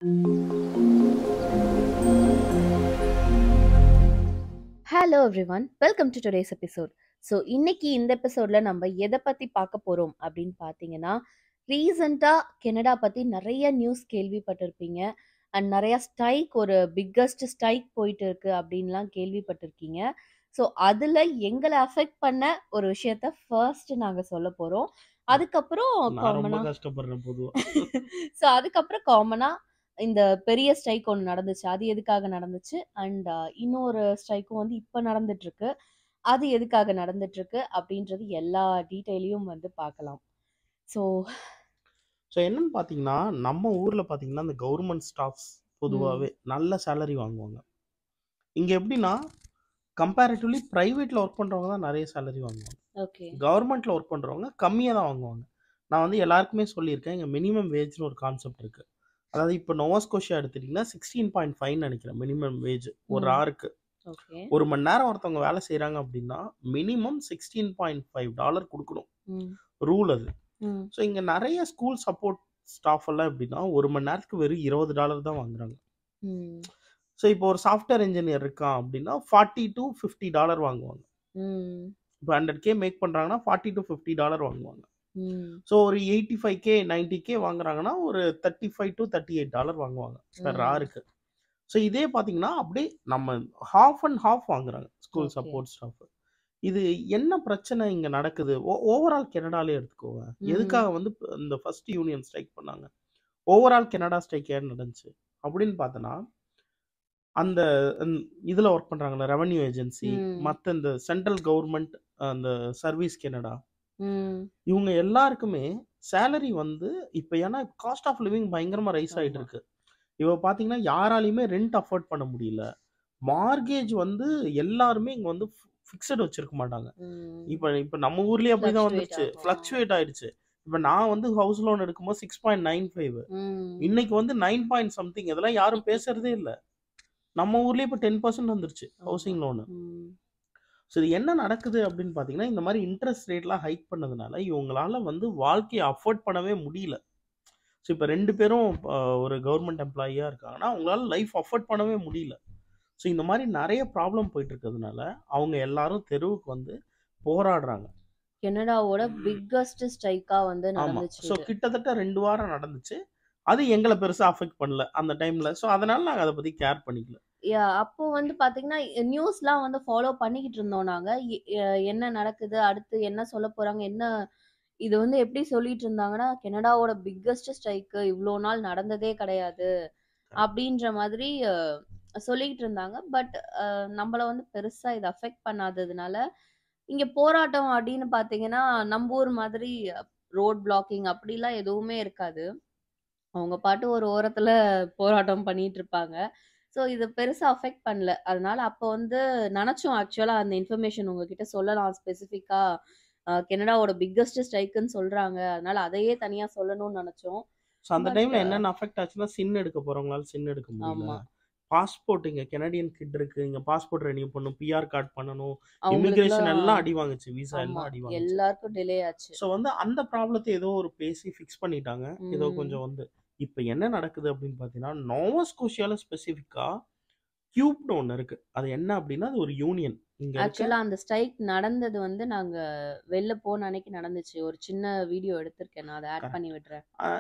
Hello everyone welcome to today's episode so இன்னைக்கு இந்த எபிசோட்ல நம்ம எதை பத்தி பார்க்க போறோம் அப்படின்னு பார்த்தீங்கன்னா ரீசண்டாக கெனடா பத்தி நிறைய நியூஸ் கேள்விப்பட்டிருப்பீங்க அண்ட் நிறைய ஸ்ட்ரைக் ஒரு பிக்கஸ்ட் ஸ்ட்ரைக் போயிட்டு இருக்கு அப்படின்லாம் கேள்விப்பட்டிருக்கீங்க ஸோ அதில் எங்களை அஃபெக்ட் பண்ண ஒரு விஷயத்த ஃபர்ஸ்ட் நாங்கள் சொல்ல போகிறோம் அதுக்கப்புறம் நான் ரொம்ப காமனாக கஷ்டப்படுறேன் பொதுவா ஸோ அதுக்கப்புறம் காமனாக இந்த பெரிய ஸ்ட்ரைக் ஒன்று நடந்துச்சு அது எதுக்காக நடந்துச்சு அண்ட் இன்னொரு ஸ்ட்ரைக்கும் வந்து இப்போ நடந்துட்டு இருக்கு அது எதுக்காக நடந்துட்டு இருக்கு அப்படின்றது எல்லா டீட்டெயிலையும் வந்து பார்க்கலாம் ஸோ ஸோ என்னன்னு பார்த்தீங்கன்னா நம்ம ஊரில் பார்த்தீங்கன்னா இந்த கவர்மெண்ட் ஸ்டாஃப்ஸ் பொதுவாகவே நல்ல சேலரி வாங்குவாங்க இங்கே எப்படின்னா கம்பேரிட்டிவ்லி ப்ரைவேட்டில் ஒர்க் பண்ணுறவங்க தான் நிறைய சேலரி வாங்குவாங்க ஓகே கவர்மெண்ட்டில் ஒர்க் பண்ணுறவங்க கம்மியாக தான் வாங்குவாங்க நான் வந்து எல்லாருக்குமே சொல்லியிருக்கேன் இங்கே மினிமம் வேஜ்னு ஒரு கான்செப்ட் இருக்குது அதாவது இப்போ நோவாஸ்கோஷியா எடுத்துட்டிங்கன்னா சிக்ஸ்டீன் பாயிண்ட் ஃபைவ் நினைக்கிறேன் மினிமம் வேஜ் ஒரு ம். ஆருக்கு ஓகே ஒரு மணி நேரம் ஒருத்தவங்க வேலை செய்கிறாங்க அப்படின்னா minimum sixteen point five dollar கொடுக்கணும் ம் ரூல் அது ம் ஸோ இங்கே நிறைய ஸ்கூல் சப்போர்ட் ஸ்டாஃப் எல்லாம் எப்படின்னா ஒரு மணி நேரத்துக்கு வெறும் இருபது டாலர் தான் வாங்குறாங்க ம் ஸோ இப்போ ஒரு சாஃப்ட்வேர் இன்ஜினியர் இருக்கான் அப்படின்னா ஃபார்ட்டி டு ஃபிஃப்டி டாலர் வாங்குவாங்க ம் இப்போ ஹண்ட்ரட் கே மேக் பண்ணுறாங்கன்னா ஃபார்ட்டி டு ஃபிஃப்டி டாலர் வாங்குவாங்க ம் ஸோ ஒரு eighty five K ninety K வாங்குறாங்கன்னா ஒரு thirty five to thirty eight dollar வாங்குவாங்க பெர் ம். ஆருக்கு ஸோ இதே பார்த்தீங்கன்னா அப்படியே நம்ம ஹாஃப் அண்ட் ஹாஃப் வாங்குறாங்க ஸ்கூல் Okay. சப்போர்ட் ஸ்டாஃப் இது என்ன பிரச்சனை இங்கே நடக்குது ஓவரால் கெனடாலே எடுத்துக்கோங்க ம். எதுக்காக வந்து இப்ப இந்த ஃபர்ஸ்ட் யூனியன் ஸ்ட்ரைக் பண்ணாங்க ஓவரால் கெனடா ஸ்ட்ரைக் ஏன் நடந்துச்சு அப்படின்னு பார்த்தோன்னா அந்த இதில் ஒர்க் பண்ணுறாங்கல்ல ரெவன்யூ ஏஜென்சி ம். மற்ற இந்த சென்ட்ரல் கவர்மெண்ட் அந்த சர்வீஸ் கெனடா ம் இவங்க எல்லாருக்குமே சேலரி வந்து இப்போ ஏன்னா காஸ்ட் ஆஃப் லிவிங் பயங்கரமா ரைஸ் ஆயிட்டு ஆமா. இருக்கு இப்போ பாத்தீங்கன்னா யாராலையுமே ரெண்ட் அஃபோர்ட் பண்ண முடியல மார்கேஜ் வந்து எல்லாருமே இங்க வந்து ஃபிக்ஸட் வச்சிருக்க மாட்டாங்க ம் இப்போ இப்போ நம்ம ஊர்லயே அப்படிதான் Fluctuate வந்துருச்சு ஆகும். ஃபிளக்சுவேட் ஆயிடுச்சு இப்போ நான் வந்து ஹவுஸ் லோன் எடுக்கும்போது சிக்ஸ் பாயிண்ட் நைன் ஃபைவ் ம் இன்னைக்கு வந்து நைன் பாயிண்ட் சம்திங் இதெல்லாம் யாரும் பேசுறதே இல்லை நம்ம ஊர்லயே இப்போ டென் பர்சன்ட் வந்துருச்சு ஹவுசிங் லோனு ம் ஸோ இது என்ன நடக்குது அப்படின்னு பார்த்தீங்கன்னா இந்த மாதிரி இன்ட்ரெஸ்ட் ரேட்லாம் ஹைக் பண்ணதுனால இவங்களால வந்து வாழ்க்கையை அஃபோர்ட் பண்ணவே முடியல ஸோ இப்போ ரெண்டு பேரும் அஹ், ஒரு கவர்மெண்ட் எம்ப்ளாயியாக இருக்காங்கன்னா அவங்களால லைஃப் அஃபோர்ட் பண்ணவே முடியல ஸோ இந்த மாதிரி நிறைய ப்ராப்ளம் போயிட்டு இருக்கிறதுனால அவங்க எல்லாரும் தெருவுக்கு வந்து போராடுறாங்க கெனடாவோட பிக்கஸ்ட் ஸ்ட்ரைக்கா வந்து ஆமாம் நடந்துச்சு ஸோ இது. கிட்டத்தட்ட ரெண்டு வாரம் நடந்துச்சு அது எங்களை பெருசாக அஃபெக்ட் பண்ணல அந்த டைமில் ஸோ அதனால நாங்கள் அதை பற்றி கேர் பண்ணிக்கல யா அப்போ வந்து பாத்தீங்கன்னா நியூஸ்லாம் வந்து ஃபாலோ பண்ணிக்கிட்டு இருந்தோம் நாங்க எ- எ- என்ன நடக்குது அடுத்து என்ன சொல்ல போறாங்க என்ன இது வந்து எப்படி சொல்லிட்டு இருந்தாங்கன்னா கெனடாவோட பிக்கஸ்ட் ஸ்ட்ரைக்கு இவ்வளோ நாள் நடந்ததே கிடையாது அப்படின்ற மாதிரி அஹ், சொல்லிக்கிட்டு இருந்தாங்க பட் நம்மள வந்து பெருசா இது அஃபெக்ட் பண்ணாததுனால இங்க போராட்டம் அப்படின்னு பாத்தீங்கன்னா நம்ம ஊர் மாதிரி ரோட் பிளாக்கிங் அப்படிலாம் எதுவுமே இருக்காது அவங்க பாட்டு ஒரு ஓரத்துல போராட்டம் பண்ணிட்டு இருப்பாங்க ஸோ இது பெருசா அஃபெக்ட் பண்ணல அதனால அப்போ வந்து நினைச்சோம் ஆக்சுவலா அந்த இன்ஃபர்மேஷன் உங்ககிட்ட சொல்லலாம் ஸ்பெசிஃபிக்கா கெனடாவோட பிக்கஸ்ட் ஸ்ட்ரைக்குன்னு சொல்றாங்க அதனால அதையே தனியா சொல்லணும்னு நினைச்சோம் ஸோ அந்த But, டைமில் uh, என்னென்ன அஃபெக்ட் ஆச்சுன்னா சின் எடுக்க போகிறவங்களால சின் எடுக்க முடியல ஆமா பாஸ்போர்ட் இங்க கெனடியன் கிட் இருக்கு இங்க பாஸ்போர்ட் ரெனியூ பண்ணும் பிஆர் கார்டு பண்ணணும் அவங்களுக்கு இமிகிரேஷன் எல்லாம் அடி வாங்குச்சு விசா ஆமா எல்லாம் அடி வாங்குச்சு எல்லாருக்கும் டிலே ஆச்சு ஸோ வந்து அந்த ப்ராப்ளத்தை ஏதோ ஒரு பேசி ஃபிக்ஸ் பண்ணிட்டாங்க ஏதோ ம். கொஞ்சம் வந்து இப்போ என்ன நடக்குது அப்படின்னு பார்த்தீங்கன்னா நோவாஸ்கோஷியால ஸ்பெசிஃபிக்கா கியூப்னு ஒன்று இருக்கு அது என்ன அப்படின்னா அது ஒரு யூனியன் இங்க இருக்க ஆக்சுவலா அந்த ஸ்ட்ரைக் நடந்தது வந்து நாங்க வெளில போன அன்னைக்கு நடந்துச்சு ஒரு சின்ன வீடியோ எடுத்திருக்கேன் நான் அதை ஆட் பண்ணி விடுறேன்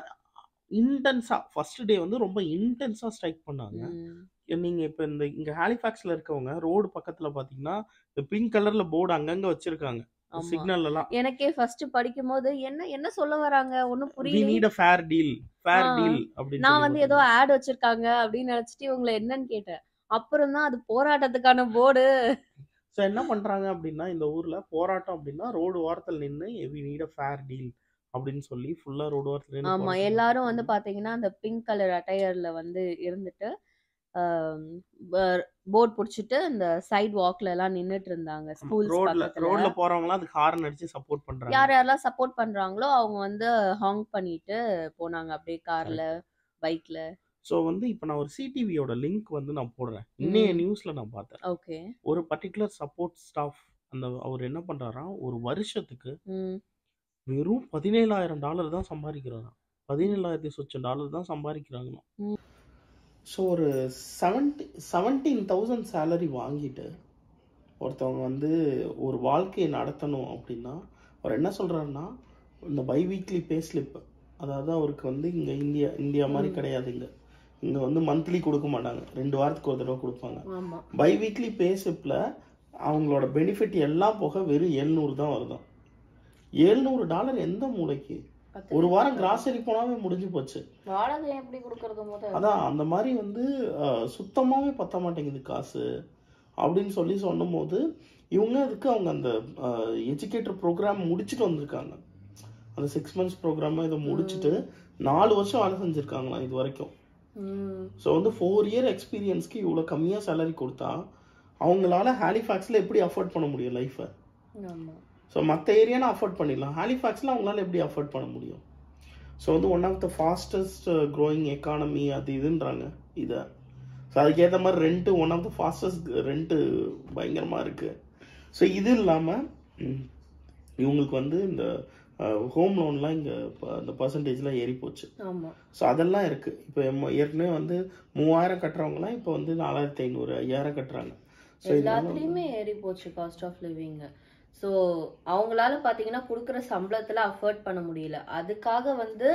இன்டென்ஸா ஃபர்ஸ்ட் டே வந்து ரொம்ப இன்டென்ஸா ஸ்ட்ரைக் பண்ணாங்க ம். நீங்க இப்ப இந்த இங்க ஹாலிஃபேக்ஸ்ல இருக்கவங்க ரோடு பக்கத்துல பாத்தீங்கன்னா இந்த பிங்க் கலர்ல போர்டு அங்கங்க வச்சிருக்காங்க ஆமா சிக்னல் எல்லாம் எனக்கே ஃபர்ஸ்ட் படிக்கும் போது என்ன என்ன சொல்ல வராங்க ஒன்னும் வி புரியல need a fair deal fair ah. Deal அப்படின்னு நான் சொல்லி வந்து ஏதோ போட்டிருந்தாங்க ஆட் வச்சிருக்காங்க அப்படின்னு நினைச்சிட்டு இவங்களை என்னன்னு கேட்டேன் அப்புறம் தான் அது போராட்டத்துக்கான போர்டு ஸோ என்ன பண்றாங்க அப்படின்னா இந்த ஊர்ல போராட்டம் அப்படின்னா ரோடு ஓரத்தில் நின்று we need a fair deal அப்படின்னு சொல்லி ஃபுல்லா ரோடு ஓரத்தில் நின்று ஆமா போராட்டம் எல்லாரும் வந்து பண்ணிட்டு பாத்தீங்கன்னா அந்த பிங்க் கலர் அட்டையர்ல வந்து இருந்துட்டு போர்ட் புடிச்சிட்டு இந்த சைடு வாக்ல எல்லாம் நின்னுட்டு இருந்தாங்க ஸ்கூல்ஸ் ரோட்ல பக்கத்துல ரோட்ல போறவங்களாம் அதுக்கு ஹார்ன் அடிச்சு சப்போர்ட் பண்றாங்க யார் யாரெல்லாம் சப்போர்ட் பண்றாங்களோ அவங்க வந்து ஹாங் பண்ணிட்டு போனாங்க அப்படியே கார்ல பைக்ல ஸோ வந்து இப்போ நான் ஒரு சிடிவியோட லிங்க் வந்து நான் போடுறேன் இன்னைய ம் நியூஸ்ல நான் பார்த்தேன் ஓகே ஒரு பர்டிகுலர் சப்போர்ட் ஸ்டாஃப் அந்த அவர் என்ன பண்றாராம் ஒரு வருஷத்துக்கு ம் வெறும் பதினேழாயிரம் டாலர் தான் சம்பாதிக்கிறாராம் பதினேழாயிரத்தி சொச்சம் டாலர் தான் சம்பாதிக்கிறாங்களாம் ம் ஸோ ஒரு செவன்டி செவன்டீன் தௌசண்ட் சேலரி வாங்கிட்டு ஒருத்தவங்க வந்து ஒரு வாழ்க்கையை நடத்தணும் அப்படின்னா அவர் என்ன சொல்கிறாருன்னா இந்த பை வீக்லி பே ஸ்லிப் அதாவது அவருக்கு வந்து இங்கே இந்தியா இந்தியா மாதிரி கிடையாது இங்கே இங்கே வந்து மந்த்லி கொடுக்க மாட்டாங்க ரெண்டு வாரத்துக்கு ஒரு தடவை கொடுப்பாங்க ஆமா பை வீக்லி பே ஸ்லிப்பில் அவங்களோட பெனிஃபிட் எல்லாம் போக வெறும் எழுநூறு தான் வருதாம் எழுநூறு டாலர் எந்த மூளைக்கு பத்து ஒரு வாரம் கிராசரி போனாவே முடிஞ்சு போச்சு வாடகை எப்படி கொடுக்கறது முத அதான் அந்த மாதிரி வந்து அஹ், சுத்தமாவே பத்த மாட்டேங்குது காசு அப்படின்னு சொல்லி சொன்னும்போது இவங்க அதுக்கு அவங்க அந்த எஜுகேட்டர் ப்ரோக்ராம் முடிச்சுட்டு வந்திருக்காங்க அந்த சிக்ஸ் மந்த்ஸ் ப்ரோக்ராம் இதை முடிச்சுட்டு நாலு வருஷம் வேலை செஞ்சுருக்காங்களாம் இது வரைக்கும் ம் ஸோ வந்து ஃபோர் இயர் எக்ஸ்பீரியன்ஸ்க்கு இவ்வளோ கம்மியாக சேலரி கொடுத்தா அவங்களால ஹாலிஃபேக்ஸில் எப்படி அஃபோர்ட் பண்ண முடியும் லைஃப்பை ஆமா ஸோ மற்ற ஏரியானா அஃபோர்ட் பண்ணிடலாம் ஹாலிஃபேக்ஸில் அவங்களால எப்படி அஃபோர்ட் பண்ண முடியும் ஸோ வந்து one of the fastest growing economy அது இதுன்றாங்க இதை ஸோ அதுக்கேற்ற மாதிரி rent one of the fastest rent பயங்கரமாக இருக்குது ஸோ இது இல்லாமல் இவங்களுக்கு வந்து இந்த ஹோம் லோன்லாம் இங்கே இந்த பர்சன்டேஜ்லாம் ஏறி போச்சு ஆமா ஸோ அதெல்லாம் இருக்குது இப்போ ஏற்கனவே வந்து மூவாயிரம் கட்டுறவங்கலாம் இப்போ வந்து நாலாயிரத்தி ஐநூறு ஐயாயிரம் கட்டுறாங்க ஸோ எல்லாத்துலயுமே ஏறி போச்சு காஸ்ட் ஆஃப் லிவிங் ஸோ அவங்களால பாத்தீங்கன்னா கொடுக்குற சம்பளத்துல அஃபோர்ட் பண்ண முடியல அதுக்காக வந்து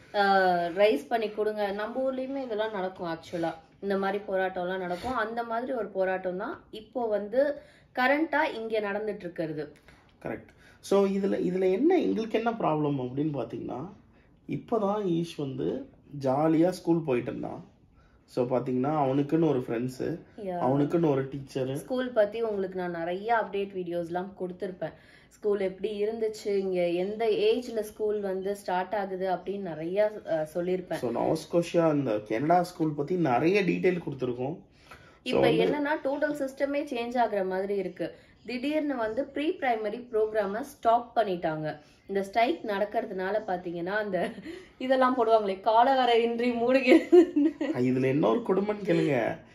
ரைஸ் பண்ணி கொடுங்க நம்ம ஊர்லயுமே இதெல்லாம் நடக்கும் ஆக்சுவலா இந்த மாதிரி போராட்டம்லாம் நடக்கும் அந்த மாதிரி ஒரு போராட்டம் தான் இப்போ வந்து கரண்டா இங்க நடந்துட்டு இருக்கிறது கரெக்ட் ஸோ இதில் இதில் என்ன எங்களுக்கு என்ன ப்ராப்ளம் அப்படின்னு பார்த்தீங்கன்னா இப்போ தான் ஈஷ் வந்து ஜாலியாக ஸ்கூல் போயிட்டு இருந்தான் ஸோ பார்த்தீங்கன்னா அவனுக்குன்னு ஒரு ஃப்ரெண்ட்ஸு அவனுக்குன்னு ஒரு டீச்சரு ஸ்கூல் பத்தி உங்களுக்கு நான் நிறைய அப்டேட் வீடியோஸ்லாம் கொடுத்துருப்பேன் ஸ்கூல் எப்படி இருந்துச்சு இங்க எந்த ஏஜ்ல ஸ்கூல் வந்து ஸ்டார்ட் ஆகுது அப்படின்னு நிறைய அஹ், சொல்லியிருப்பேன் ஸோ நோஸ்கோஷியா இந்த கனடா ஸ்கூல் பற்றி நிறைய டீட்டெயில் கொடுத்துருக்கோம் இப்ப என்னன்னா டோட்டல் சிஸ்டமே சேஞ்ச் ஆகுற மாதிரி இருக்கு திடீர்னு வந்து ப்ரீ பிரைமரி ப்ரோக்ராம ஸ்டாப் பண்ணிட்டாங்க இந்த ஸ்ட்ரைக் நடக்கிறதுனால பாத்தீங்கன்னா அந்த இதெல்லாம் போடுவாங்களே காலவரை இன்றி மூடுகிறது இதில் இன்னொரு குடும்பம் கேளுங்க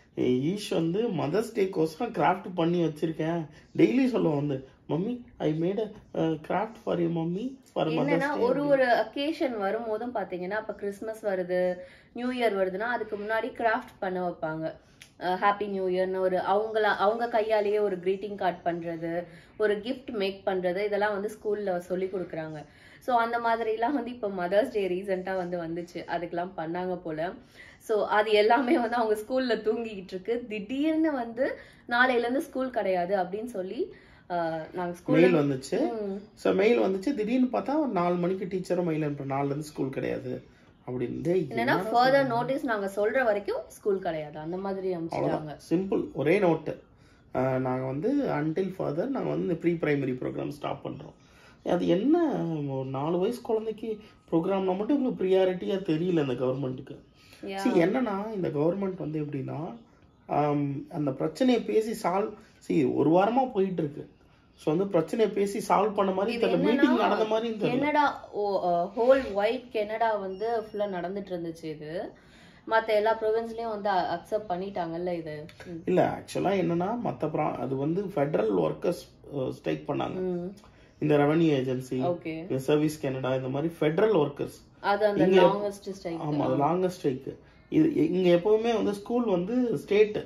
ஈஷ் வந்து மதர்ஸ் டேக்கோசரம் கிராஃப்ட் பண்ணி வச்சிருக்கேன் டெய்லி சொல்லுவான் வந்து mummy I made a craft for you mummy for என்னன்னா மதர்ஸ் ஒரு ஒரு அக்கேஷன் வரும்போதும் பாத்தீங்கன்னா இப்ப கிறிஸ்மஸ் வருது நியூ இயர் வருதுன்னா அதுக்கு முன்னாடி கிராஃப்ட் பண்ண வைப்பாங்க ஹாப்பி நியூ இயர்னு ஒரு அவங்கள அவங்க கையாலேயே ஒரு greeting கார்டு பண்றது ஒரு gift மேக் பண்றது இதெல்லாம் வந்து ஸ்கூல்ல சொல்லி கொடுக்குறாங்க ஸோ அந்த மாதிரிலாம் வந்து இப்போ மதர்ஸ் டே ரீசெண்டாக வந்து வந்துச்சு அதுக்கெல்லாம் பண்ணாங்க போல ஸோ அது எல்லாமே வந்து அவங்க ஸ்கூல்ல தூங்கிக்கிட்டு இருக்கு திடீர்னு வந்து நாளையிலேருந்து ஸ்கூல் கிடையாது அப்படின்னு சொல்லி ஆஹ், நாங்க ஸ்கூல்ல மெயில் வந்துச்சு ஸோ மெயில் வந்துச்சு திடீர்னு பார்த்தா ஒரு நாலு மணிக்கு டீச்சரும் மெயில் அனுப்புறேன் நாலுலேருந்து ஸ்கூல் கிடையாது அப்படின்னு டேய், என்னன்னா என்னடா ஃபர்தர் நோட்டீஸ் நாங்க சொல்ற வரைக்கும் ஸ்கூல் கிடையாது அந்த மாதிரி அமைச்சிட்டாங்க அவ்வளோதான் சிம்பிள் ஒரே நோட்டு நாங்கள் வந்து அன்டில் ஃபர்தர் நாங்கள் வந்து இந்த ப்ரீ பிரைமரி ப்ரோக்ராம் ஸ்டாப் பண்ணுறோம் அது என்ன ஒரு நாலு வயசு குழந்தைக்கு ப்ரோக்ராம்னா மட்டும் உங்களுக்கு ப்ரியாரிட்டியாக தெரியல இந்த கவர்மெண்ட்டுக்கு Yeah. see என்னன்னா இந்த கவர்மெண்ட் வந்து எப்படின்னா ஆம், அந்த பிரச்சனையை பேசி சால்வ் see ஒரு வாரமாக போயிட்டு இருக்கு ஸோ வந்து பிரச்சனையை பேசி சால்வ் பண்ண மாதிரி இது தெரியல என்னன்னா, மீட்டிங் நடந்த மாதிரி தெரியல கெனடா ஹோல் ஒயிட் கெனடா வந்து ஃபுல்லா நடந்துட்டு இருந்துச்சு இது மத்த எல்லா ப்ரொவின்ஸ்லயும் வந்து அக்செப்ட் பண்ணிட்டாங்கல்ல இது ம். இல்ல ஆக்சுவலா என்னன்னா மத்த ப்ரா அது வந்து ஃபெடரல் ஒர்க்கர்ஸ் ஸ்ட்ரைக் பண்ணாங்க ம் இந்த revenue agency okay service Canada இந்த மாதிரி ஃபெடரல் ஒர்க்கர்ஸ் அது அந்த இங்க- லாங்கஸ்ட் ஸ்ட்ரைக் ஆமா அது லாங்கஸ்ட் ஸ்ட்ரைக் இது இங்க எப்பவுமே வந்து ஸ்கூல் வந்து ஸ்டேட்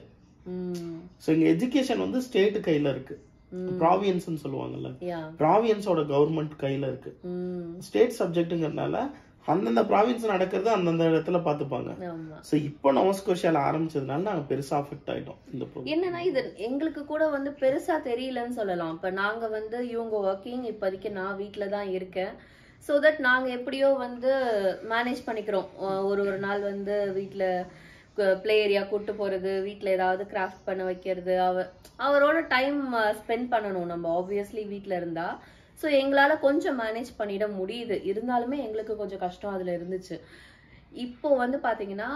ம் ஸோ இங்க எஜுகேஷன் வந்து ஸ்டேட் கையில இருக்கு ப்ராவியன்ஸ்னு சொல்லுவாங்கல்ல யா ப்ராவியன்ஸோட கவர்மெண்ட் கையில இருக்கு ம் ஸ்டேட் சப்ஜெக்ட்டுங்கிறதுனால அந்தந்த ப்ராவின்ஸ் நடக்கிறது அந்தந்த இடத்துல பார்த்துப்பாங்க ஆமா ஸோ இப்போ நவஸ்கோஷியால ஆரம்பிச்சதுனால நாங்க பெருசா அஃபெக்ட் ஆயிட்டோம் இந்த program. என்னன்னா இது எங்களுக்கு கூட வந்து பெருசா தெரியலன்னு சொல்லலாம் இப்ப நாங்க வந்து இவங்க ஒர்க்கிங் இப்போதைக்கு நான் வீட்ல தான் இருக்கேன் ஸோ தட் நாங்க எப்படியோ வந்து மேனேஜ் பண்ணிக்கிறோம் அஹ் ஒரு ஒரு நாள் வந்து வீட்ல ப்ளே ஏரியா கூட்டு போறது வீட்ல ஏதாவது கிராஃப்ட் பண்ண வைக்கிறது அவ அவரோட டைம் ஸ்பெண்ட் பண்ணணும் நம்ம ஆப்வியஸ்லி வீட்ல இருந்தா ஸோ எங்களால கொஞ்சம் மேனேஜ் பண்ணிட முடியுது இருந்தாலுமே எங்களுக்கு கொஞ்சம் கஷ்டம் அதுல இருந்துச்சு இப்போ வந்து பாத்தீங்கன்னா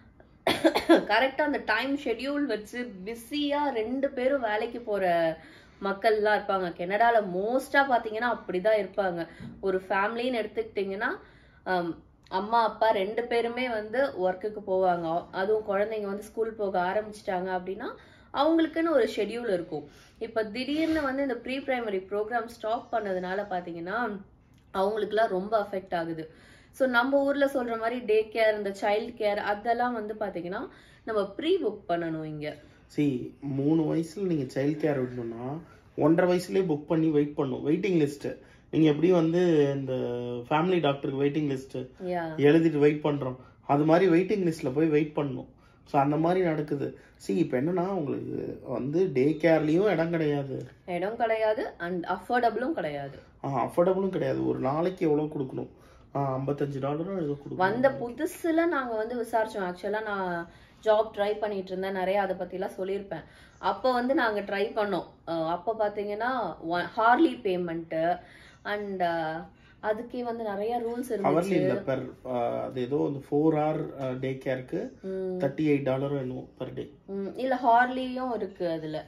கரெக்டா அந்த டைம் ஷெட்யூல் வச்சு பிஸியா ரெண்டு பேரும் வேலைக்கு போற மக்கள்லாம் இருப்பாங்க கனடால மோஸ்டா பாத்தீங்கன்னா அப்படிதான் இருப்பாங்க ஒரு ஃபேமிலின்னு எடுத்துக்கிட்டிங்கன்னா ஆம், அம்மா அப்பா ரெண்டு பேருமே வந்து ஒர்க்குக்கு போவாங்க அதுவும் குழந்தைங்க வந்து ஸ்கூல் போக ஆரம்பிச்சிட்டாங்க அப்படின்னா அவங்களுக்குன்னு ஒரு ஷெட்யூல் இருக்கும் இப்ப திடீர்னு வந்து இந்த ப்ரீ பிரைமரி ப்ரோக்ராம் ஸ்டாப் பண்ணதுனால பாத்தீங்கன்னா அவங்களுக்குலாம் ரொம்ப அஃபெக்ட் ஆகுது ஸோ நம்ம ஊர்ல சொல்ற மாதிரி டே கேர் இந்த சைல்ட் கேர் அதெல்லாம் வந்து பாத்தீங்கன்னா நம்ம ப்ரீ புக் பண்ணணும் இங்க சி மூணு வயசுல நீங்க சைல்ட் கேர் விடணும்னா ஒன்றரை வயசுலயே புக் பண்ணி வெயிட் பண்ணும் வெயிட்டிங் லிஸ்ட் நீங்க எப்படி வந்து இந்த ஃபேமிலி டாக்டருக்கு வெயிட்டிங் லிஸ்ட் யா எழுதிட்டு வெயிட் பண்றோம் அது மாதிரி வெயிட்டிங் லிஸ்ட்ல போய் வெயிட் பண்ணணும் ஸோ அந்த மாதிரி நடக்குது சி இப்போ என்னன்னா உங்களுக்கு வந்து டே கேர்லயும் இடம் கிடையாது இடம் கிடையாது அண்ட் அஃபோர்டபுளும் கிடையாது அஃபோர்டபுளும் கிடையாது ஒரு நாளைக்கு எவ்வளவு கொடுக்கணும் ஐம்பத்தஞ்சு டாலரோ ஏதோ கொடுக்கணும் வந்த புதுசுல நாங்க வந்து விசாரிச்சோம் ஆக்சுவலா நான் ஜாப் ட்ரை பண்ணிட்டு இருந்தேன் நிறைய அதை பத்திலாம் சொல்லியிருப்பேன் அப்போ வந்து நாங்க ட்ரை பண்ணோம் அஹ் அப்போ பாத்தீங்கன்னா ஹார்லி பேமெண்ட் அண்ட் அதுக்கே வந்து நிறைய ரூல்ஸ் ஹவர்லி இருந்துச்சு இல்ல பெர் அது ஏதோ அந்த ஃபோர் ஹவர் டே கேருக்கு ம், தேர்ட்டி எயிட் டாலரும் என்னவோ பெர் டே ம், இல்ல ஹார்லியும் இருக்கு அதுல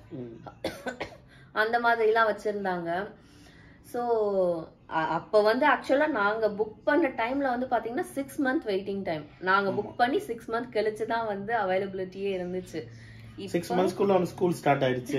அந்த மாதிரிலாம் வச்சிருந்தாங்க ஸோ அப்போ வந்து ஆக்சுவலாக நாங்கள் புக் பண்ண டைமில் வந்து பார்த்தீங்கன்னா சிக்ஸ் மந்த் வெயிட்டிங் டைம் நாங்கள் புக் பண்ணி சிக்ஸ் மந்த் கழிச்சு தான் வந்து அவைலபிலிட்டியே இருந்துச்சு சிக்ஸ் மந்த்ஸ்க்குள்ள அவன் ஸ்கூல் ஸ்டார்ட் ஆயிடுச்சு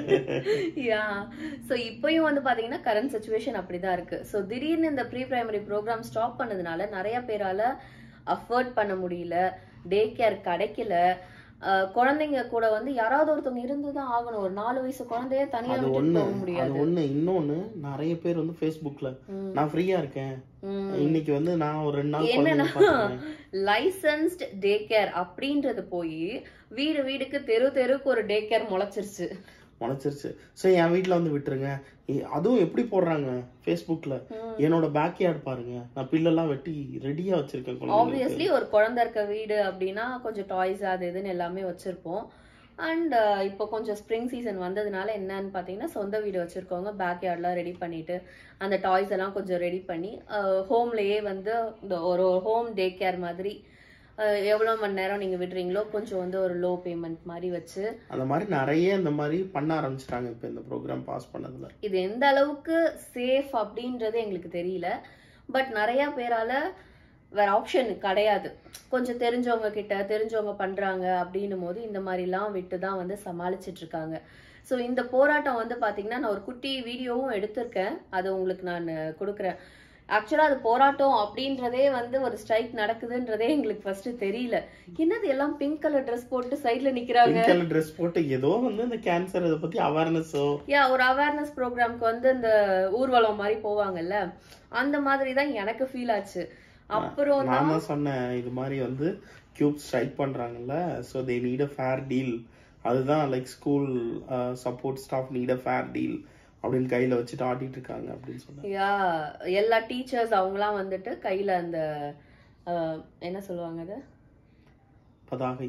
யா ஸோ இப்பயும் வந்து பார்த்தீங்கன்னா கரண்ட் சுச்சுவேஷன் அப்படிதான் இருக்கு ஸோ திடீர்னு இந்த ப்ரீ பிரைமரி ப்ரோக்ராம் ஸ்டாப் பண்ணதுனால நிறைய பேரால அஃபோர்ட் பண்ண முடியல டே கேர் கிடைக்கல அஹ் குழந்தைங்க கூட வந்து யாராவது ஒருத்தவங்க இருந்து தான் ஆகணும் ஒரு நாலு வயசு குழந்தைய தனியா அது விட்டுட்டு ஒண்ணு போக அது முடியாது ஒண்ணு இன்னொன்னு நிறைய பேர் வந்து ஃபேஸ்புக்ல ம். நான் ஃப்ரீயா இருக்கேன் ம். இன்னைக்கு வந்து நான் ஒரு ரெண்டு நாள் என்னன்னா குழந்தைங்க பார்த்துக்கிறேன். லைசன்ஸ்ட் டே கேர் அப்படின்றது போய் வீடு வீடுக்கு தெரு தெருக்கு ஒரு டே கேர் முளைச்சிருச்சு முளைச்சிருச்சு சரி என் வீட்ல வந்து விட்டுருங்க இ- அதுவும் எப்படி போடுறாங்க ஃபேஸ்புக்ல என்னோட பேக் யார்ட் பாருங்க நான் பில்லெல்லாம் வெட்டி ரெடியா வச்சிருக்கேன் குழந்தைங்களுக்கு ஆப்வியஸ்லி ஒரு குழந்தை இருக்க வீடு அப்படின்னா கொஞ்சம் டாய்ஸ் அது இதுன்னு எல்லாமே வச்சிருப்போம் அண்ட் இப்போ கொஞ்சம் ஸ்ப்ரிங் சீசன் வந்ததுனால என்னன்னு பார்த்தீங்கன்னா சொந்த வீடு வச்சிருக்கவங்க பேக் யார்ட்லாம் ரெடி பண்ணிட்டு அந்த டாய்ஸ் எல்லாம் கொஞ்சம் ரெடி பண்ணி ஹோம்லயே வந்து இந்த ஒரு ஹோம் டே கேர் மாதிரி அஹ், எவ்வளவு மணி நேரம் நீங்க விடுறீங்களோ கொஞ்சம் வந்து ஒரு லோ பேமெண்ட் மாதிரி வச்சு அந்த மாதிரி நிறைய இந்த மாதிரி பண்ண ஆரம்பிச்சிட்டாங்க இப்ப இந்த ப்ரோக்ராம் பாஸ் பண்ணதுல இது எந்த அளவுக்கு சேஃப் அப்படின்றது எங்களுக்கு தெரியல பட் நிறைய பேரால வேற ஆப்ஷன் கிடையாது கொஞ்சம் தெரிஞ்சவங்க கிட்ட தெரிஞ்சவங்க பண்றாங்க அப்படின்னும் போது இந்த மாதிரிலாம் விட்டு தான் வந்து சமாளிச்சிட்டு இருக்காங்க ஸோ இந்த போராட்டம் வந்து பாத்தீங்கன்னா நான் ஒரு குட்டி வீடியோவும் எடுத்திருக்கேன் அது உங்களுக்கு நான் கொடுக்குறேன் ஆக்சுவலாக அது போராட்டம் அப்படின்றதே வந்து ஒரு ஸ்ட்ரைக் நடக்குதுன்றதே எங்களுக்கு ஃபர்ஸ்ட் தெரியல என்னது எல்லாம் பிங்க் கலர் ட்ரெஸ் போட்டு சைட்ல நிக்கிறாங்க பிங்க் கலர் ட்ரெஸ் போட்டு ஏதோ வந்து இந்த கேன்சர் இதை பத்தி அவேர்னஸோ யா ஒரு அவேர்னஸ் ப்ரோக்ராம்க்கு வந்து இந்த ஊர்வலம் மாதிரி போவாங்கல்ல அந்த மாதிரி தான் எனக்கு ஃபீல் ஆச்சு அப்புறம் நான் தான் தான் சொன்னேன் இது மாதிரி வந்து கியூப் ஸ்ட்ரைக் பண்றாங்கல்ல so they need a fair deal அதுதான் like school support staff need a fair deal அப்படின்னு கையில வச்சுட்டு ஆட்டிட்டு இருக்காங்க அப்படின்னு சொன்னேன் யா எல்லா டீச்சர்ஸ் அவங்கலாம் வந்துட்டு கையில அந்த அஹ், என்ன சொல்லுவாங்க அது பதாகை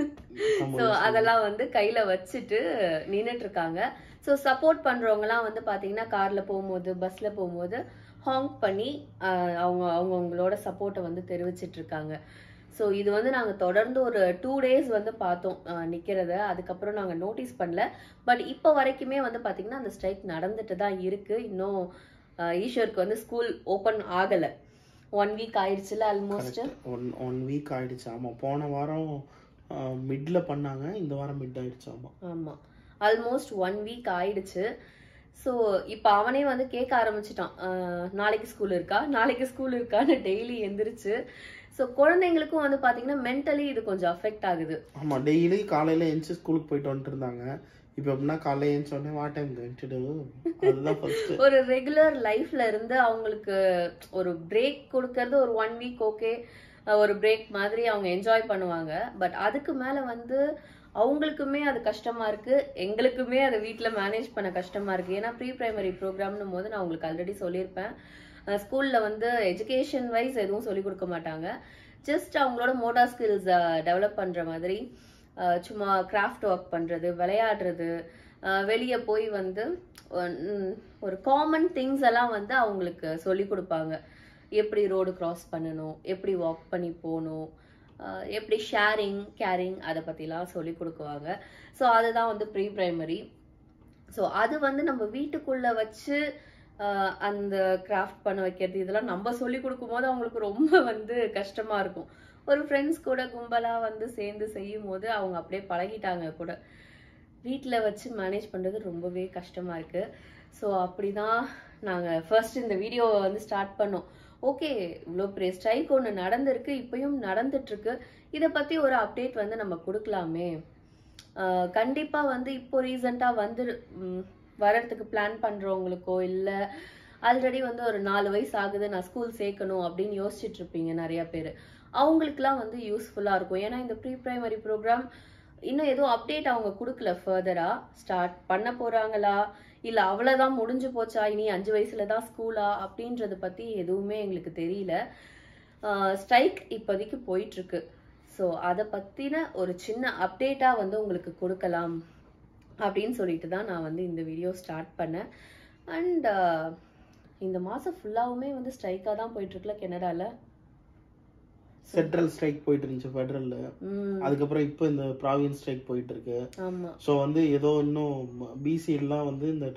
ஸோ அதெல்லாம் வந்து கையில வச்சுட்டு நின்னுட்டு இருக்காங்க ஸோ சப்போர்ட் பண்றவங்கலாம் வந்து பாத்தீங்கன்னா கார்ல போகும்போது பஸ்ல போகும்போது ஹாங்க் பண்ணி ஆஹ், அவங்க அவங்கவுங்களோட சப்போர்ட்டை வந்து தெரிவிச்சிட்டு இருக்காங்க ஸோ இது வந்து நாங்க தொடர்ந்து ஒரு டூ டேஸ் வந்து பார்த்தோம் ஆஹ், நிக்கிறத அதுக்கப்புறம் நாங்க நோட்டீஸ் பண்ணல பட் இப்போ வரைக்குமே வந்து பாத்தீங்கன்னா அந்த ஸ்ட்ரைக் நடந்துட்டு தான் இருக்கு இன்னும் ஆஹ், ஈஸ்வருக்கு வந்து ஸ்கூல் ஓபன் ஆகல ஒன் வீக் ஆயிடுச்சுல ஆல்மோஸ்ட் ஒன் ஒன் வீக் ஆயிடுச்சு ஆமா போன வாரம் மிட்ல பண்ணாங்க இந்த வாரம் மிட் ஆயிடுச்சு ஆமா ஆமா ஆல்மோஸ்ட் ஒன் வீக் ஆயிடுச்சு ஸோ இப்போ அவனே வந்து கேட்க ஆரம்பிச்சிட்டான் அஹ், நாளைக்கு ஸ்கூல் இருக்கா நாளைக்கு ஸ்கூல் இருக்கான்னு டெய்லி எந்திரிச்சு ஸோ குழந்தைங்களுக்கும் வந்து பார்த்தீங்கன்னா மென்டலி இது கொஞ்சம் அஃபெக்ட் ஆகுது ஆமா டெய்லி காலையில எந்திச்சு ஸ்கூலுக்கு போயிட்டு வந்துட்டு இருந்தாங்க இப்போ எப்படின்னா காலையில எழுந்த உடனே வாட் டைம் டு அதுதான் ஃபர்ஸ்ட் ஒரு ரெகுலர் லைஃப்ல இருந்து அவங்களுக்கு ஒரு பிரேக் கொடுக்கறது ஒரு ஒன் வீக் ஓகே ஒரு பிரேக் மாதிரி அவங்க என்ஜாய் பண்ணுவாங்க பட் அதுக்கு மேல வந்து அவங்களுக்குமே அது கஷ்டமா இருக்கு எங்களுக்குமே அதை வீட்ல மேனேஜ் பண்ண கஷ்டமா இருக்கு ஏன்னா ப்ரீ பிரைமரி ப்ரோக்ராம்னும் போது நான் உங்களுக்கு ஆல்ரெடி சொல்லியிருப்பேன் ஸ்கூல்ல வந்து எஜுகேஷன் வைஸ் எதுவும் சொல்லி கொடுக்க மாட்டாங்க ஜஸ்ட் அவங்களோட மோட்டார் ஸ்கில்ஸ் டெவலப் பண்ற மாதிரி அஹ், சும்மா கிராஃப்ட் ஒர்க் பண்றது விளையாடுறது வெளியே போய் வந்து உம், ஒரு காமன் திங்ஸ் எல்லாம் வந்து அவங்களுக்கு சொல்லி கொடுப்பாங்க எப்படி ரோடு கிராஸ் பண்ணணும் எப்படி வாக் பண்ணி போகணும் அஹ், எப்படி ஷேரிங் கேரிங் அதை பற்றிலாம் சொல்லி கொடுக்குவாங்க ஸோ அதுதான் வந்து ப்ரீ பிரைமரி ஸோ அது வந்து நம்ம வீட்டுக்குள்ள வச்சு அஹ், அந்த கிராஃப்ட் பண்ண வைக்கிறது இதெல்லாம் நம்ம சொல்லி கொடுக்கும்போது அவங்களுக்கு ரொம்ப வந்து கஷ்டமா இருக்கும் ஒரு ஃப்ரெண்ட்ஸ் கூட கும்பலா வந்து சேர்ந்து செய்யும் போது அவங்க அப்படியே பழகிட்டாங்க கூட வீட்டில் வச்சு மேனேஜ் பண்ணுறது ரொம்பவே கஷ்டமாக இருக்குது ஸோ அப்படி தான் நாங்கள் ஃபர்ஸ்ட் இந்த வீடியோவை வந்து ஸ்டார்ட் பண்ணோம் ஓகே இவ்வளோ பெரிய ஸ்ட்ரைக் ஒன்று நடந்திருக்கு இப்பயும் நடந்துட்டு இருக்கு இதை பத்தி ஒரு அப்டேட் வந்து நம்ம கொடுக்கலாமே ஆஹ் கண்டிப்பா வந்து இப்போ ரீசெண்டா வந்து ம், வர்றதுக்கு பிளான் பண்றவங்களுக்கோ இல்ல ஆல்ரெடி வந்து ஒரு நாலு வயசு ஆகுது நான் ஸ்கூல் சேர்க்கணும் அப்படின்னு யோசிச்சுட்டு இருப்பீங்க நிறைய பேர் அவங்களுக்குலாம் வந்து யூஸ்ஃபுல்லா இருக்கும் ஏன்னா இந்த ப்ரீ பிரைமரி ப்ரோக்ராம் இன்னும் எதுவும் அப்டேட் அவங்க கொடுக்கல ஃபர்தரா ஸ்டார்ட் பண்ண போறாங்களா இல்ல அவ்வளவுதான் முடிஞ்சு போச்சா இனி அஞ்சு வயசுல தான் ஸ்கூலா அப்படின்றத பத்தி எதுவுமே எங்களுக்கு தெரியல ஸ்ட்ரைக் இப்போதைக்கு போயிட்டு இருக்கு ஸோ அதை பத்தின ஒரு சின்ன அப்டேட்டா வந்து உங்களுக்கு கொடுக்கலாம் அப்படின்னு சொல்லிட்டு தான் நான் வந்து இந்த வீடியோ ஸ்டார்ட் பண்ணேன் அண்ட் இந்த மாசம் ஃபுல்லாவுமே வந்து ஸ்ட்ரைக்காக தான் போயிட்டு இருக்குல்ல கனடால சென்ட்ரல் ஸ்ட்ரைக் போயிட்டு இருந்துச்சு ஃபெடரல்ல ம் அதுக்கப்புறம் இப்போ இந்த ப்ராவியன்ஸ் ஸ்ட்ரைக் போயிட்டு இருக்கு ஆமா ஸோ வந்து ஏதோ இன்னும் பிசி எல்லாம் வந்து இந்த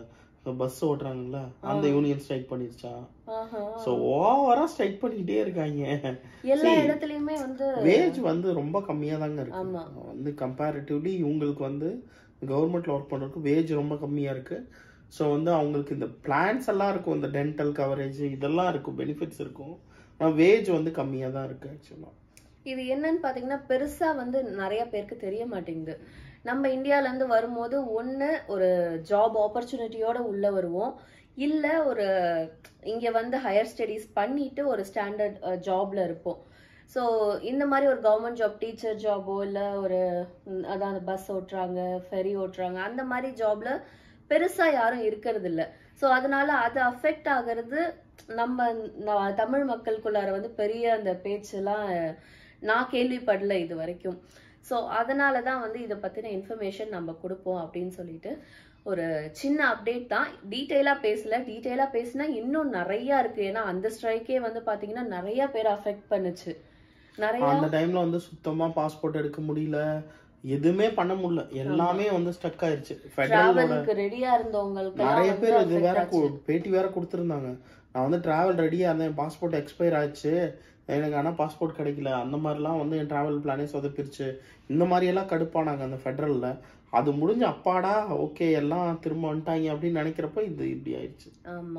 பஸ் ஓட்டுறாங்கல்ல அந்த யூனியன் ஸ்ட்ரைக் பண்ணிருச்சான் ஆஹா ஸோ ஓவரா ஸ்ட்ரைக் பண்ணிக்கிட்டே இருக்காங்க எல்லா See, இடத்துலயுமே வந்து வேஜ் வந்து ரொம்ப கம்மியா தாங்க இருக்கு ஆமா. வந்து கம்பேரிட்டிவ்லி இவங்களுக்கு வந்து கவர்மெண்ட்ல ஒர்க் பண்றதுக்கு வேஜ் ரொம்ப கம்மியா இருக்கு ஸோ வந்து அவங்களுக்கு இந்த பிளான்ஸ் எல்லாம் இருக்கும் இந்த டென்டல் கவரேஜ் இதெல்லாம் இருக்கும் பெனிஃபிட்ஸ் இருக்கும் ஆனால் வேஜ் வந்து கம்மியா தான் இருக்கு ஆக்சுவலா இது என்னன்னு பாத்தீங்கன்னா பெருசா வந்து நிறைய பேருக்கு தெரிய மாட்டேங்குது நம்ம இந்தியால இருந்து வரும்போது ஒண்ணு ஒரு ஜாப் ஆப்பர்ச்சுனிட்டியோட உள்ள வருவோம் இல்ல ஒரு இங்க வந்து ஹையர் ஸ்டடீஸ் பண்ணிட்டு ஒரு ஸ்டாண்டர்ட் ஜாப்ல இருப்போம் ஸோ இந்த மாதிரி ஒரு கவர்மெண்ட் ஜாப் டீச்சர் ஜாபோ இல்ல ஒரு ம், அதான் பஸ் ஓட்டுறாங்க ஃபெரி ஓட்டுறாங்க அந்த மாதிரி ஜாப்ல பெருசா யாரும் இருக்கிறது இல்ல ஸோ அதனால அது அஃபெக்ட் ஆகிறது நம்ம ந- தமிழ் மக்களுக்குள்ளார வந்து பெரிய அந்த பேச்செல்லாம் நான் கேள்விப்படல இது வரைக்கும் ஸோ அதனால தான் வந்து இதை பற்றின இன்ஃபர்மேஷன் நம்ம கொடுப்போம் அப்படின்னு சொல்லிட்டு ஒரு சின்ன அப்டேட் தான் டீட்டெயிலாக பேசல டீட்டெயிலாக பேசினா இன்னும் நிறையா இருக்கு ஏன்னா அந்த ஸ்ட்ரைக்கே வந்து பார்த்தீங்கன்னா நிறைய பேர் அஃபெக்ட் பண்ணுச்சு நிறைய அந்த டைம்ல வந்து சுத்தமா பாஸ்போர்ட் எடுக்க முடியல எதுவுமே பண்ண முடியல எல்லாமே வந்து ஸ்டக் ஆயிருச்சு ஃபெடரலோட டிராவலுக்கு ரெடியா இருந்தவங்களுக்கு நிறைய பேர் இது வேற கு- பேட்டி வேற கொடுத்துருந்தாங்க நான் வந்து டிராவல் ரெடியா இருந்தேன் பாஸ்போர்ட் எக்ஸ்பயர் ஆச்சு எனக்கு ஆனால் பாஸ்போர்ட் கிடைக்கல அந்த மாதிரிலாம் வந்து என் டிராவல் பிளானே சொதப்பிருச்சு இந்த மாதிரி எல்லாம் கடுப்பானாங்க அந்த ஃபெடரல்ல அது முடிஞ்ச அப்பாடா ஓகே எல்லாம் திரும்ப வந்துட்டாங்க அப்படின்னு நினைக்கிறப்ப இது இப்படி ஆயிடுச்சு ஆமா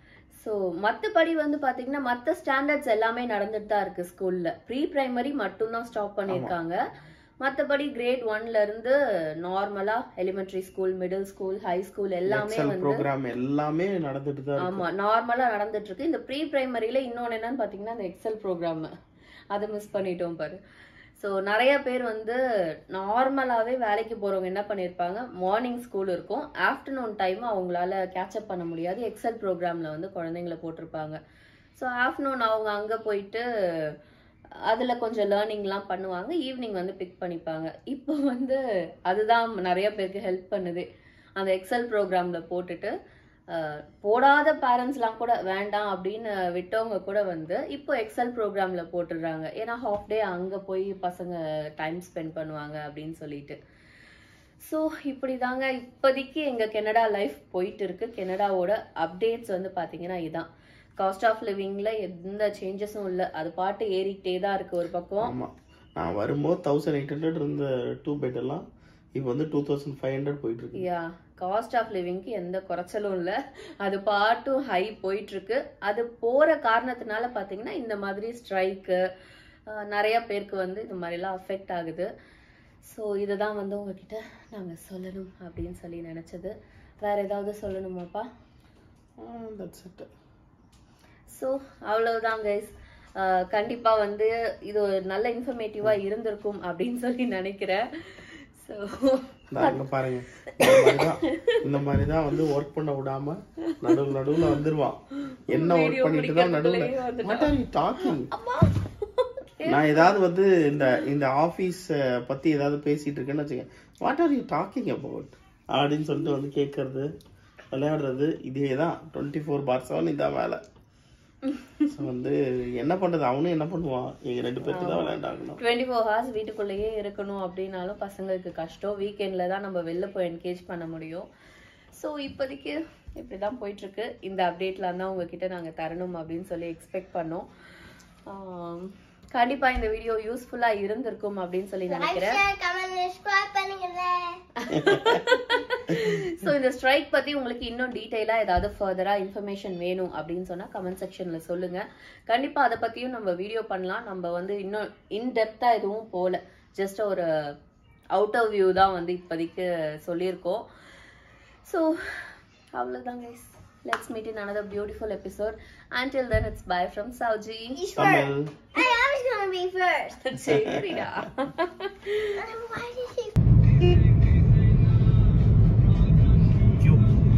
ஸோ மற்றபடி வந்து பாத்தீங்கன்னா மற்ற ஸ்டாண்டர்ட்ஸ் எல்லாமே நடந்துட்டு தான் இருக்கு ஸ்கூல்ல ப்ரீ பிரைமரி மட்டும்தான் ஸ்டாப் பண்ணியிருக்காங்க மற்றபடி கிரேட் ஒன்ல இருந்து நார்மலா elementary school middle school high school எல்லாமே எக்ஸல் வந்து ப்ரோக்ராம் எல்லாமே நடந்துட்டு தான் இருக்கு ஆமா நார்மலா நடந்துட்டு இருக்கு இந்த ப்ரீ பிரைமரியில இன்னொன்னு என்னன்னு பாத்தீங்கன்னா இந்த எக்ஸல் ப்ரோக்ராம் அதை மிஸ் பண்ணிட்டோம் பாரு ஸோ நிறைய பேர் வந்து நார்மலாவே வேலைக்கு போறவங்க என்ன பண்ணியிருப்பாங்க மார்னிங் ஸ்கூல் இருக்கும் ஆஃப்டர்நூன் டைம் அவங்களால கேட்சப் பண்ண முடியாது எக்ஸல் ப்ரோக்ராம்ல வந்து குழந்தைங்கள போட்டிருப்பாங்க ஸோ ஆஃப்டர்நூன் அவங்க அங்க போயிட்டு அதுல கொஞ்சம் லேர்னிங்லாம் பண்ணுவாங்க ஈவினிங் வந்து பிக் பண்ணிப்பாங்க இப்போ வந்து அதுதான் நிறைய பேருக்கு ஹெல்ப் பண்ணுது அந்த எக்ஸல் ப்ரோக்ராம்ல போட்டுட்டு அஹ், போடாத பேரண்ட்ஸ்லாம் கூட வேண்டாம் அப்படின்னு விட்டவங்க கூட வந்து இப்போ எக்ஸல் ப்ரோக்ராம்ல போட்டுடுறாங்க ஏன்னா ஹாஃப் டே அங்க போய் பசங்க டைம் ஸ்பெண்ட் பண்ணுவாங்க அப்படின்னு சொல்லிட்டு ஸோ இப்படி தாங்க இப்போதைக்கு எங்க கனடா லைஃப் போயிட்டு இருக்கு கனடாவோட அப்டேட்ஸ் வந்து பாத்தீங்கன்னா இதான் காஸ்ட் ஆஃப் லிவிங்ல எந்த சேஞ்சஸும் இல்லை அது பாட்டு ஏறிக்கிட்டே தான் இருக்கு ஒரு பக்கம் ஆமா நான் வரும்போது தௌசண்ட் எயிட் ஹண்ட்ரட் இருந்த டூ பெட் எல்லாம் இப்போ வந்து டூ தௌசண்ட் ஃபைவ் ஹண்ட்ரட் போயிட்டு இருக்கு யா காஸ்ட் ஆஃப் லிவிங்க்கு எந்த குறைச்சலும் இல்லை அது பாட்டும் ஹை போயிட்டு இருக்கு அது போற காரணத்தினால பாத்தீங்கன்னா இந்த மாதிரி ஸ்ட்ரைக்கு நிறைய பேருக்கு வந்து இந்த மாதிரிலாம் அஃபெக்ட் ஆகுது ஸோ இதை தான் வந்து உங்ககிட்ட நாங்கள் சொல்லணும் அப்படின்னு சொல்லி நினச்சது வேற ஏதாவது சொல்லணுமாப்பா தட்ஸ் இட் ஸோ அவ்வளவுதான் கைஸ் கண்டிப்பாக வந்து இது ஒரு நல்ல இன்ஃபர்மேட்டிவாக இருந்திருக்கும் அப்படின்னு சொல்லி நினைக்கிறேன் ஸோ இங்க பாருங்க இந்த மாதிரி தான் இந்த மாதிரி தான் வந்து ஒர்க் பண்ண விடாம நடுவுல நடுவுல வந்துருவான் என்ன ஒர்க் Video பண்ணிட்டு தான் நடுவுல பிடிக்கிறதுக்குள்ளேயே வந்துட்டான். வாட் ஆர் யூ டாக்கிங் நான் ஏதாவது வந்து இந்த இந்த ஆபீஸ் பத்தி ஏதாவது பேசிட்டு இருக்கேன்னு வச்சுக்கேன் what are you talking about அப்படின்னு சொல்லிட்டு வந்து கேட்கறது விளையாடுறது இதே தான் டுவெண்ட்டி ஃபோர் பார் செவன் இதான் வேலை So வந்து என்ன பண்றது அவனும் என்ன பண்ணுவான் எங்க ரெண்டு பேருக்கு தான் விளையாண்டாகணும் டுவெண்ட்டி ஃபோர் ஹவர்ஸ் வீட்டுக்குள்ளேயே இருக்கணும் அப்படின்னாலும் பசங்களுக்கு கஷ்டம் வீக்கெண்டில் தான் நம்ம வெளில போய் என்கேஜ் பண்ண முடியும் ஸோ இப்போதைக்கு இப்படி தான் போயிட்டுருக்கு இந்த அப்டேட்லாம் தான் உங்ககிட்ட நாங்கள் தரணும் அப்படின்னு சொல்லி எக்ஸ்பெக்ட் பண்ணோம் ஆம், கண்டிப்பா இந்த வீடியோ யூஸ்ஃபுல்லா இருந்திருக்கும் அப்படின்னு சொல்லி நினைக்கிறேன் கமெண்ட் சப்ஸ்கிரைப் பண்ணுங்க ஸோ இந்த ஸ்ட்ரைக் பத்தி உங்களுக்கு இன்னும் டீட்டெயிலா ஏதாவது ஃபர்தரா இன்ஃபர்மேஷன் வேணும் அப்படின்னு சொன்னா கமெண்ட் செக்ஷன்ல சொல்லுங்க கண்டிப்பா அதை பத்தியும் நம்ம வீடியோ பண்ணலாம் நம்ம வந்து இன்னும் இன்டெப்தா எதுவும் போல ஜஸ்ட் ஒரு அவுட்டர் வியூ தான் வந்து இப்போதைக்கு சொல்லியிருக்கோம் ஸோ அவ்வளோதான் guys let's meet in another beautiful episode until then it's bye from Sauji Tamil I was gonna be first. சரிடா Why did he? கியூ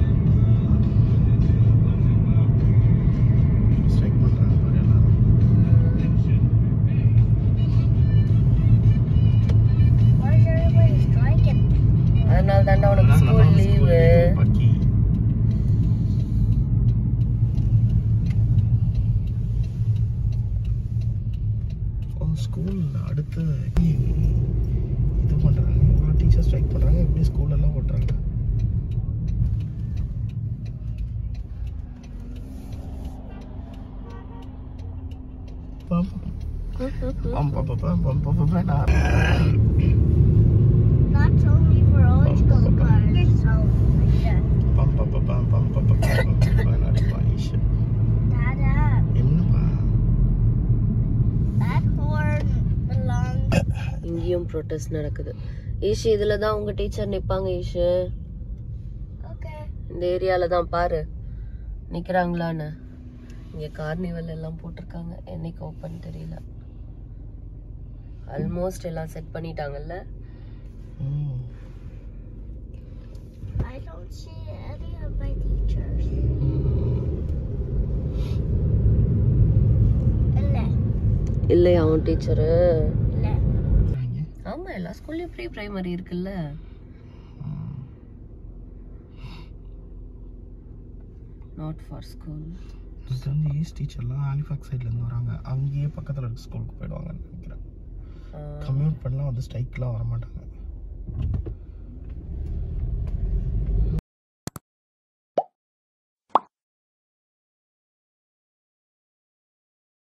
ஸ்ட்ரைக் பண்றாங்க பாரு எல்லாரும் Why is everybody striking? அதனால தாண்டா உனக்கு ஸ்கூல் லீவு பக்கி ஸ்கூல் அடுத்து இது பண்றாங்க இவ்வளோ டீச்சர் ஸ்ட்ரைக் பண்றாங்க எப்படி ஸ்கூல் எல்லாம் ஓட்டுறாங்க பம் பம் பம் பம் பம் பம் பம் பம் நான் That's only for old school cars. So, like that. பம் பம் பம் பம் பம் பம் பம் பம் பம் அடிப்பா ஈஷா Dada, என்னப்பா that horn belongs. இங்கேயும் ப்ரொட்டஸ்ட் நடக்குது ஈஷு இதுல தான் உங்க டீச்சர் நிப்பாங்க ஈஷு Okay. இந்த ஏரியால தான் பாரு நிக்கிறாங்களான்னு இங்க கார்னிவல் எல்லாம் போட்டிருக்காங்க என்னைக்கு ஓப்பன் தெரியல ஆல்மோஸ்ட் எல்லாம் செட் பண்ணிட்டாங்கல்ல ம் I don't see any of my teachers. இல்ல இல்லையா அவன் டீச்சரு இல்ல ஆமா எல்லா ஸ்கூல்லயும் ப்ரீ பிரைமரி இருக்குல்ல நாட் ஃபார் ஸ்கூல் இது வந்து ஈஸ்ட் டீச்சர்லாம் ஹாலிஃபாக்ஸ் சைட்லேருந்து வராங்க அங்கேயே பக்கத்தில் இருக்க ஸ்கூலுக்கு போயிடுவாங்கன்னு நினைக்கிறேன் கம்யூட் பண்ணலாம் வந்து ஸ்ட்ரைக்லாம் வர மாட்டாங்க